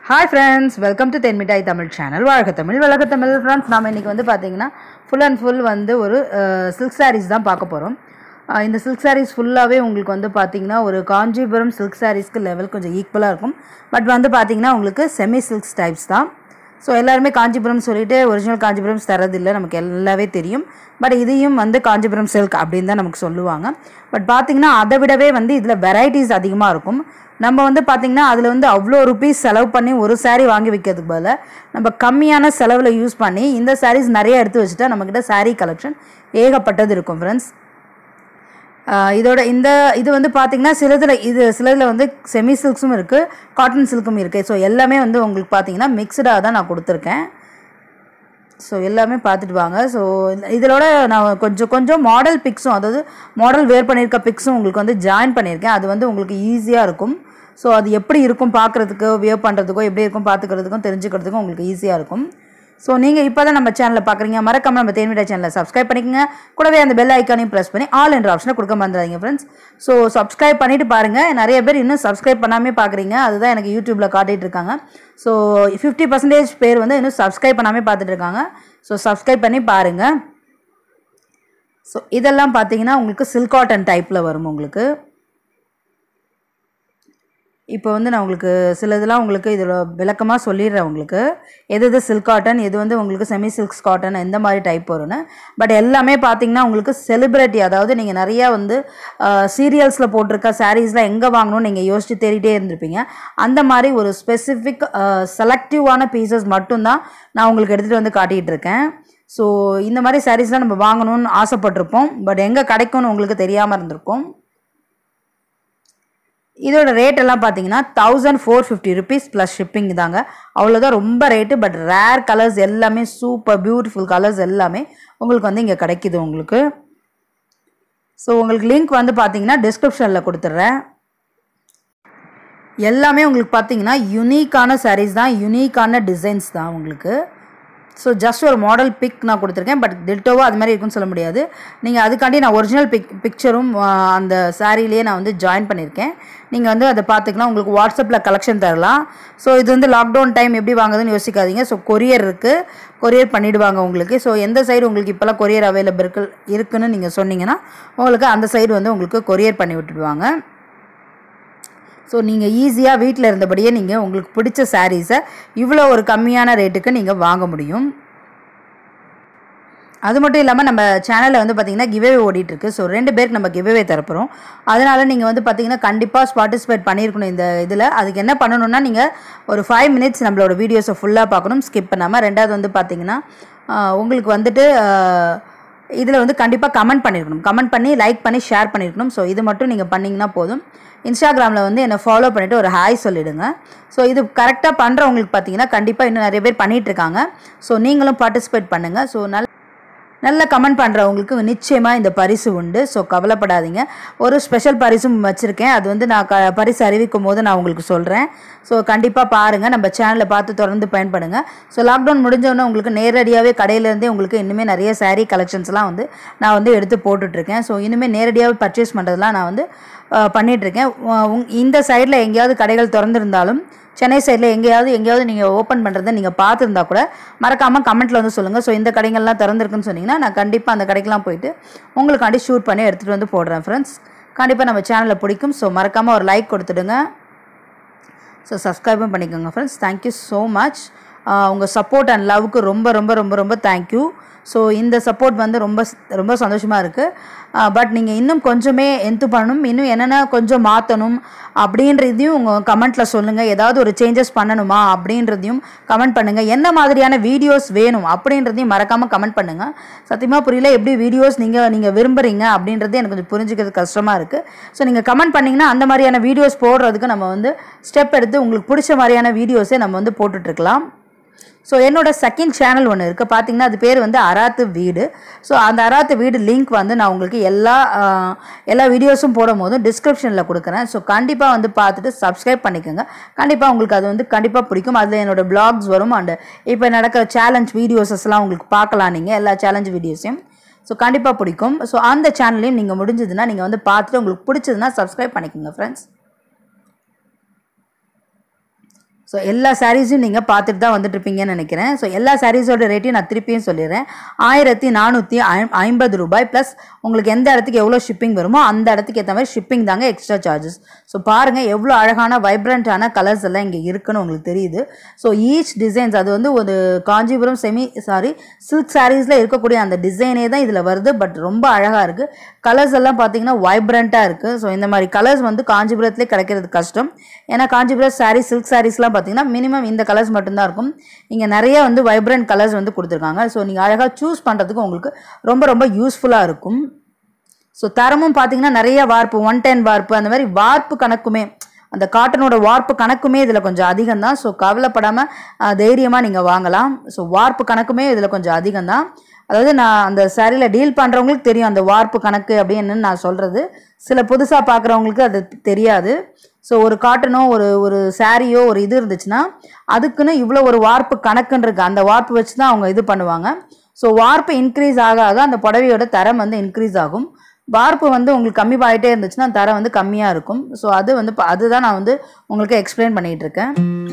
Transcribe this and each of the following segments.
hi friends welcome to Thenmittai Tamil channel வாழ்க தமிழ் வழக்க Tamil friends நாம் இன்றைக்கி வந்து பார்த்தீங்கன்னா ஃபுல் அண்ட் ஃபுல் வந்து ஒரு சில்க் சாரீஸ் தான் பார்க்க போகிறோம் இந்த சில்க் சாரீஸ் ஃபுல்லாகவே உங்களுக்கு வந்து பார்த்தீங்கன்னா ஒரு காஞ்சிபுரம் சில்க் சாரீஸ்க்கு லெவல் கொஞ்சம் ஈக்குவலாக இருக்கும் பட் வந்து பார்த்தீங்கன்னா உங்களுக்கு செமி சில்க்ஸ் டைப்ஸ் தான் ஸோ எல்லாருமே காஞ்சிபுரம் சொல்லிட்டு ஒரிஜினல் காஞ்சிபுரம் தரதில்லை நமக்கு எல்லாவே தெரியும் பட் இதையும் வந்து காஞ்சிபுரம் சில்க் அப்படின்னு தான் நமக்கு சொல்லுவாங்க பட் பார்த்தீங்கன்னா அதை விடவே வந்து இதில் வெரைட்டிஸ் அதிகமாக இருக்கும் நம்ம வந்து பார்த்திங்கன்னா அதில் வந்து அவ்வளோ ருபீஸ் செலவு பண்ணி ஒரு saree வாங்கி வைக்கிறதுக்கு பதிலாக நம்ம கம்மியான செலவில் யூஸ் பண்ணி இந்த sarees நிறைய எடுத்து வச்சுட்டா நம்மக்கிட்ட saree கலெக்ஷன் ஏகப்பட்டது இருக்கும் ஃப்ரெண்ட்ஸ் இதோட இந்த இது வந்து பார்த்திங்கன்னா சிலதில் இது சிலதில் வந்து செமி சில்க்ஸும் இருக்குது காட்டன் சில்க்கும் இருக்குது ஸோ எல்லாமே வந்து உங்களுக்கு பார்த்தீங்கன்னா மிக்சடாக தான் நான் கொடுத்துருக்கேன் ஸோ எல்லாமே பார்த்துட்டு வாங்க ஸோ இதோட நான் கொஞ்சம் கொஞ்சம் மாடல் பிக்ஸும் அதாவது மாடல் வேர் பண்ணியிருக்க பிக்ஸும் உங்களுக்கு வந்து ஜாயின் பண்ணியிருக்கேன் அது வந்து உங்களுக்கு ஈஸியாக இருக்கும் ஸோ அது எப்படி இருக்கும் பார்க்குறதுக்கோ வியர் பண்ணுறதுக்கோ எப்படி இருக்கும் பார்த்துக்கிறதுக்கும் தெரிஞ்சுக்கிறதுக்கும் உங்களுக்கு ஈஸியாக இருக்கும் ஸோ நீங்கள் இப்போ தான் நம்ம சேனலில் பார்க்குறீங்க மறக்காம நம்ம தேன்விடா சேனலை சப்ஸ்கிரைப் பண்ணிக்கங்க கூடவே அந்த பெல் ஐக்கானையும் ப்ரெஸ் பண்ணி ஆல் என்ற ஆப்ஷனை கொடுக்க மறந்துடாதீங்க ஃப்ரெண்ட்ஸ் ஸோ சப்ஸ்கிரைப் பண்ணிட்டு பாருங்கள் நிறைய பேர் இன்னும் சப்ஸ்கிரைப் பண்ணாமே பார்க்குறீங்க அதுதான் எனக்கு யூடியூப்பில் காட்டிகிட்டு இருக்காங்க ஸோ ஃபிஃப்டி பர்சன்டேஜ் பேர் வந்து இன்னும் சப்ஸ்கிரைப் பண்ணாமே பார்த்துட்டு இருக்காங்க ஸோ சப்ஸ்கிரைப் பண்ணி பாருங்கள் ஸோ இதெல்லாம் பார்த்தீங்கன்னா உங்களுக்கு சில்க் காட்டன் டைப்பில் வரும் உங்களுக்கு இப்போ வந்து நான் உங்களுக்கு சில இதெல்லாம் உங்களுக்கு இதோட விளக்கமாக சொல்லிடுறேன் உங்களுக்கு எது எது சில்க் காட்டன் எது வந்து உங்களுக்கு செமி சில்க்ஸ் காட்டன் எந்த மாதிரி டைப் வரும்னு பட் எல்லாமே பார்த்தீங்கன்னா உங்களுக்கு செலிப்ரிட்டி அதாவது நீங்கள் நிறையா வந்து சீரியல்ஸில் போட்டிருக்க சாரீஸ்லாம் எங்கே வாங்கணும்னு நீங்கள் யோசிச்சு தேடிட்டே இருந்திருப்பீங்க அந்த மாதிரி ஒரு ஸ்பெசிஃபிக் செலக்டிவான பீசஸ் மட்டும்தான் நான் உங்களுக்கு எடுத்துகிட்டு வந்து காட்டிகிட்டு இருக்கேன் ஸோ இந்த மாதிரி சாரீஸ்லாம் நம்ம வாங்கணும்னு ஆசைப்பட்டிருப்போம் பட் எங்கே கிடைக்கும்னு உங்களுக்கு தெரியாமல் இருந்திருக்கும் இதோட ரேட் எல்லாம் பார்த்தீங்கன்னா thousand four fifty rupees plus shipping தாங்க அவ்வளோதான் ரொம்ப ரேட்டு பட் ரேர் கலர்ஸ் எல்லாமே சூப்பர் பியூட்டிஃபுல் கலர்ஸ் எல்லாமே உங்களுக்கு வந்து இங்கே கிடைக்குது உங்களுக்கு ஸோ உங்களுக்கு லிங்க் வந்து பார்த்தீங்கன்னா டிஸ்கிரிப்ஷனில் கொடுத்துட்றேன் எல்லாமே உங்களுக்கு பார்த்தீங்கன்னா யுனிக்கான சாரீஸ் தான் யுனிக்கான டிசைன்ஸ் தான் உங்களுக்கு ஸோ ஜஸ்ட் ஒரு மாடல் பிக் நான் கொடுத்துருக்கேன் பட் டில்டோவோ அது மாதிரி இருக்குன்னு சொல்ல முடியாது நீங்கள் அதுக்காண்டி நான் ஒரிஜினல் பிக் பிக்சரும் அந்த சாரீலேயே நான் வந்து ஜாயின் பண்ணியிருக்கேன் நீங்கள் வந்து அதை பார்த்துக்கலாம் உங்களுக்கு வாட்ஸ்அப்பில் கலெக்ஷன் தரலாம் ஸோ இது வந்து லாக்டவுன் டைம் எப்படி வாங்குதுன்னு யோசிக்காதீங்க ஸோ கொரியர் இருக்குது கொரியர் பண்ணிவிடுவாங்க உங்களுக்கு ஸோ எந்த சைடு உங்களுக்கு இப்போல்லாம் கொரியர் அவைலபிள் இருக்கு இருக்குன்னு நீங்கள் சொன்னீங்கன்னா உங்களுக்கு அந்த சைடு வந்து உங்களுக்கு கொரியர் பண்ணி விட்டுடுவாங்க ஸோ நீங்கள் ஈஸியாக வீட்டில் இருந்தபடியே நீங்கள் உங்களுக்கு பிடிச்ச சாரீஸை இவ்வளோ ஒரு கம்மியான ரேட்டுக்கு நீங்கள் வாங்க முடியும் அது மட்டும் இல்லாமல் நம்ம சேனலில் வந்து பார்த்திங்கன்னா கிவ்வே ஓடிட்டுருக்கு ஸோ ரெண்டு பேருக்கு நம்ம கிவ்வே தரப்போகிறோம் அதனால் நீங்கள் வந்து பார்த்திங்கன்னா கண்டிப்பாக பார்ட்டிசிபேட் பண்ணியிருக்கணும் இந்த இதில் அதுக்கு என்ன பண்ணணும்னா நீங்கள் ஒரு ஃபைவ் மினிட்ஸ் நம்மளோட வீடியோஸை ஃபுல்லாக பார்க்கணும் ஸ்கிப் பண்ணாமல் ரெண்டாவது வந்து பார்த்திங்கன்னா உங்களுக்கு வந்துட்டு இதில் வந்து கண்டிப்பாக கமெண்ட் பண்ணியிருக்கணும் கமெண்ட் பண்ணி லைக் பண்ணி ஷேர் பண்ணியிருக்கணும் ஸோ இது மட்டும் நீங்கள் பண்ணிங்கன்னா போதும் இன்ஸ்டாகிராமில் வந்து என்னை ஃபாலோ பண்ணிவிட்டு ஒரு ஹாய் சொல்லிவிடுங்க ஸோ இது கரெக்டாக பண்ணுறவங்களுக்கு பார்த்தீங்கன்னா கண்டிப்பாக இன்னும் நிறைய பேர் பண்ணிகிட்ருக்காங்க ஸோ நீங்களும் பார்ட்டிசிபேட் பண்ணுங்கள் ஸோ நல்ல நல்ல கமெண்ட் பண்ணுறவங்களுக்கு நிச்சயமாக இந்த பரிசு உண்டு ஸோ கவலைப்படாதீங்க ஒரு ஸ்பெஷல் பரிசும் வச்சுருக்கேன் அது வந்து நான் க பரிசு அறிவிக்கும் போது நான் உங்களுக்கு சொல்கிறேன் ஸோ கண்டிப்பாக பாருங்கள் நம்ம சேனலை பார்த்து தொடர்ந்து பயன்படுங்க ஸோ லாக்டவுன் முடிஞ்சோடனே உங்களுக்கு நேரடியாகவே கடையிலேருந்தே உங்களுக்கு இன்னுமே நிறைய சாரீ கலெக்ஷன்ஸ்லாம் வந்து நான் வந்து எடுத்து போட்டுட்ருக்கேன் ஸோ இனிமேல் நேரடியாகவே பர்ச்சேஸ் பண்ணுறதுலாம் நான் வந்து பண்ணிகிட்ருக்கேன் இந்த சைடில் எங்கேயாவது கடைகள் திறந்துருந்தாலும் சென்னை சைடில் எங்கேயாவது எங்கேயாவது நீங்கள் ஓப்பன் பண்ணுறதை நீங்கள் பார்த்துருந்தா கூட மறக்காமல் கமெண்ட்டில் வந்து சொல்லுங்கள் ஸோ இந்த கடைகள்லாம் திறந்துருக்குன்னு சொன்னீங்கன்னா நான் கண்டிப்பாக அந்த கடைக்கெலாம் போயிட்டு உங்களுக்காண்டி ஷூட் பண்ணி எடுத்துகிட்டு வந்து போடுறேன் ஃப்ரெண்ட்ஸ் கண்டிப்பாக நம்ம சேனலில் பிடிக்கும் ஸோ மறக்காமல் ஒரு லைக் கொடுத்துடுங்க ஸோ சப்ஸ்கிரைபும் பண்ணிக்கோங்க ஃப்ரெண்ட்ஸ் தேங்க்யூ ஸோ மச் உங்கள் சப்போர்ட் அண்ட் லவ்க்கு ரொம்ப ரொம்ப ரொம்ப ரொம்ப தேங்க்யூ ஸோ இந்த சப்போர்ட் வந்து ரொம்ப ரொம்ப சந்தோஷமாக இருக்குது பட் நீங்கள் இன்னும் கொஞ்சமே எந்து பண்ணணும் இன்னும் என்னென்ன கொஞ்சம் மாற்றணும் அப்படின்றதையும் உங்கள் கமெண்ட்டில் சொல்லுங்கள் ஏதாவது ஒரு சேஞ்சஸ் பண்ணணுமா அப்படின்றதையும் கமெண்ட் பண்ணுங்கள் என்ன மாதிரியான வீடியோஸ் வேணும் அப்படின்றதையும் மறக்காமல் கமெண்ட் பண்ணுங்கள் சத்தியமாக புரியல எப்படி வீடியோஸ் நீங்கள் நீங்கள் விரும்புகிறீங்க அப்படின்றது எனக்கு கொஞ்சம் புரிஞ்சுக்கிறது கஷ்டமாக இருக்குது ஸோ நீங்கள் கமெண்ட் பண்ணிங்கன்னா அந்த மாதிரியான வீடியோஸ் போடுறதுக்கு நம்ம வந்து ஸ்டெப் எடுத்து உங்களுக்கு பிடிச்ச மாதிரியான வீடியோஸே நம்ம வந்து போட்டுட்ருக்கலாம் ஸோ என்னோட செகண்ட் சேனல் ஒன்று இருக்குது பார்த்தீங்கன்னா அது பேர் வந்து அராத்து வீடு ஸோ அந்த அராத்து வீடு லிங்க் வந்து நான் உங்களுக்கு எல்லா எல்லா வீடியோஸும் போடும் போதும் டிஸ்கிரிப்ஷனில் கொடுக்குறேன் ஸோ கண்டிப்பாக வந்து பார்த்துட்டு சப்ஸ்கிரைப் பண்ணிக்கோங்க கண்டிப்பாக உங்களுக்கு அது வந்து கண்டிப்பாக பிடிக்கும் அதில் என்னோடய பிளாக்ஸ் வரும் அண்ட் இப்போ நடக்கிற சேலஞ்ச் வீடியோஸஸ்லாம் உங்களுக்கு பார்க்கலாம் நீங்கள் எல்லா சேலஞ்ச் வீடியோஸையும் ஸோ கண்டிப்பாக பிடிக்கும் ஸோ அந்த சேனல்லையும் நீங்கள் முடிஞ்சதுன்னா நீங்கள் வந்து பார்த்துட்டு உங்களுக்கு பிடிச்சதுன்னா சப்ஸ்கிரைப் பண்ணிக்கோங்க ஃப்ரெண்ட்ஸ் ஸோ ஸோ எல்லா சாரீஸும் நீங்கள் பார்த்துட்டு தான் வந்துட்டு இருப்பீங்கன்னு நினைக்கிறேன் ஸோ எல்லா சாரீஸோட ரேட்டையும் நான் திருப்பியும் சொல்லிடுறேன் ஆயிரத்தி நானூற்றி ஐம்பது ரூபாய் ப்ளஸ் உங்களுக்கு எந்த இடத்துக்கு எவ்வளோ ஷிப்பிங் வருமோ அந்த இடத்துக்கு ஏற்ற மாதிரி ஷிப்பிங் தாங்க எக்ஸ்ட்ரா சார்ஜஸ் ஸோ பாருங்கள் எவ்வளோ அழகான வைப்ரண்ட்டான கலர்ஸ் எல்லாம் இங்கே இருக்குன்னு உங்களுக்கு தெரியுது ஸோ ஈச் டிசைன்ஸ் அது வந்து ஒரு காஞ்சிபுரம் செமி சாரி சில்க் சாரீஸில் இருக்கக்கூடிய அந்த டிசைனே தான் இதில் வருது பட் ரொம்ப அழகாக இருக்குது கலர்ஸ் எல்லாம் பார்த்தீங்கன்னா வைப்ரண்ட்டாக இருக்குது ஸோ இந்த மாதிரி கலர்ஸ் வந்து காஞ்சிபுரத்துலேயே கிடைக்கிறது கஷ்டம் ஏன்னா காஞ்சிபுரம் சாரீ சில்க் சாரீஸ்லாம் பார்த்தீங்கன்னா மினிமம் இந்த கலர்ஸ் மட்டும்தான் இருக்கும் இங்கே நிறைய வந்து வைப்ரண்ட் கலர்ஸ் வந்து கொடுத்துருக்காங்க ஸோ நீங்கள் அழகாக சூஸ் பண்ணுறதுக்கு உங்களுக்கு ரொம்ப ரொம்ப யூஸ்ஃபுல்லாக இருக்கும் ஸோ தரமும் பார்த்தீங்கன்னா நிறைய வார்ப்பு ஒன் டென் வார்ப்பு அந்த மாதிரி வார்ப்பு கணக்குமே அந்த காட்டனோட வார்ப்பு கணக்குமே இதில் கொஞ்சம் அதிகம் தான் ஸோ கவலைப்படாமல் தைரியமாக நீங்கள் வாங்கலாம் ஸோ வார்ப்பு கணக்குமே இதில் கொஞ்சம் அதிகம் தான் அதாவது நான் அந்த சாரியில் டீல் பண்ணுறவங்களுக்கு தெரியும் அந்த வார்ப்பு கணக்கு அப்படின்னு நான் சொல்கிறது சில புதுசாக பார்க்குறவங்களுக்கு அது தெரியாது ஸோ ஒரு காட்டனோ ஒரு ஒரு சாரியோ ஒரு இது இருந்துச்சுன்னா அதுக்குன்னு இவ்வளோ ஒரு வார்ப்பு கணக்குன்னு இருக்கு அந்த வார்ப்பு வச்சு தான் அவங்க இது பண்ணுவாங்க ஸோ வார்ப்பு இன்க்ரீஸ் ஆக ஆக அந்த புடவையோட தரம் வந்து இன்க்ரீஸ் ஆகும் வார்ப்பு வந்து உங்களுக்கு கம்மி ஆகிட்டே இருந்துச்சுன்னா தரம் வந்து கம்மியாக இருக்கும் ஸோ அது வந்து ப- அதுதான் நான் வந்து உங்களுக்கு எக்ஸ்பிளைன் பண்ணிகிட்டு இருக்கேன்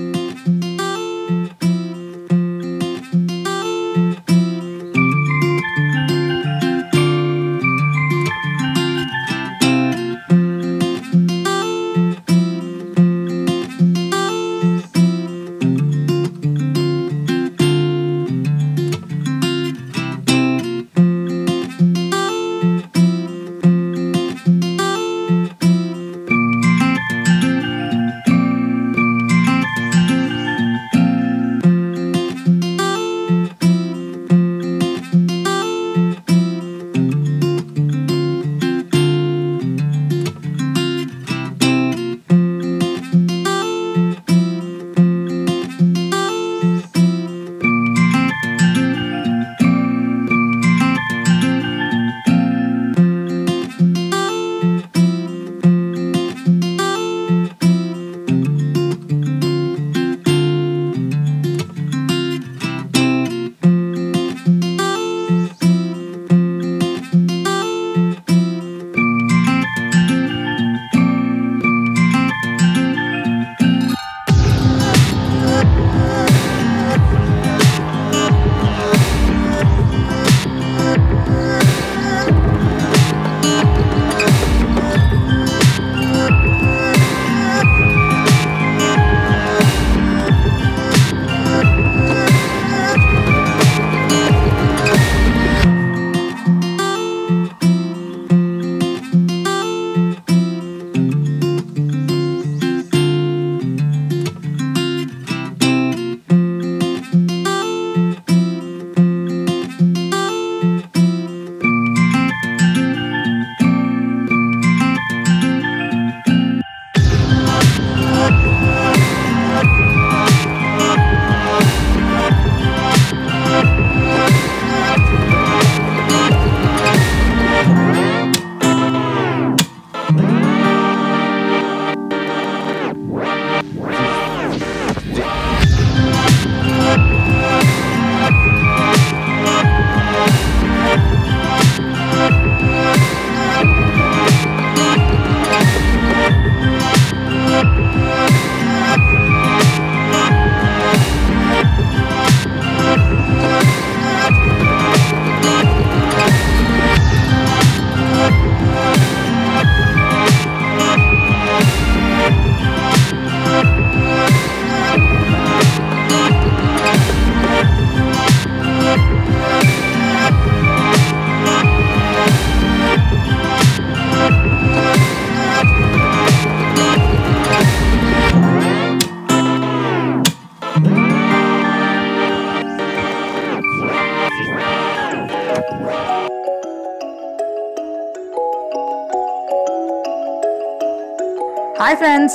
ஹாய் ஃப்ரெண்ட்ஸ்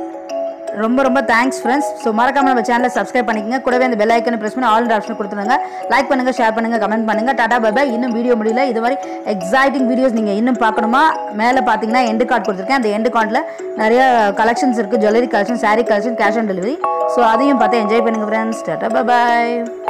ரொம்ப ரொம்ப தேங்க்ஸ் ஃப்ரெண்ட்ஸ் ஸோ மறக்காம நம்ம சேனலை சப்ஸ்கிரைப் பண்ணிக்கங்க கூடவே அந்த பெல் ஐக்கனை ப்ரெஸ் பண்ணி ஆல் ஆப்ஷன் கொடுத்துருங்க லைக் பண்ணுங்க ஷேர் பண்ணுங்க கமெண்ட் பண்ணுங்க டாடா பை இன்னும் வீடியோ முடியல இது மாதிரி எக்ஸைட்டிங் வீடியோஸ் நீங்கள் இன்னும் பார்க்கணுமா மேலே பார்த்தீங்கன்னா எண்டு கார்டு கொடுத்துருக்கேன் அந்த எண்டு கார்டில் நிறைய கலெக்ஷன்ஸ் இருக்குது jewellery collection saree collection cash on delivery so அதையும் பார்த்து என்ஜாய் பண்ணுங்க ஃப்ரெண்ட்ஸ் டாடா பை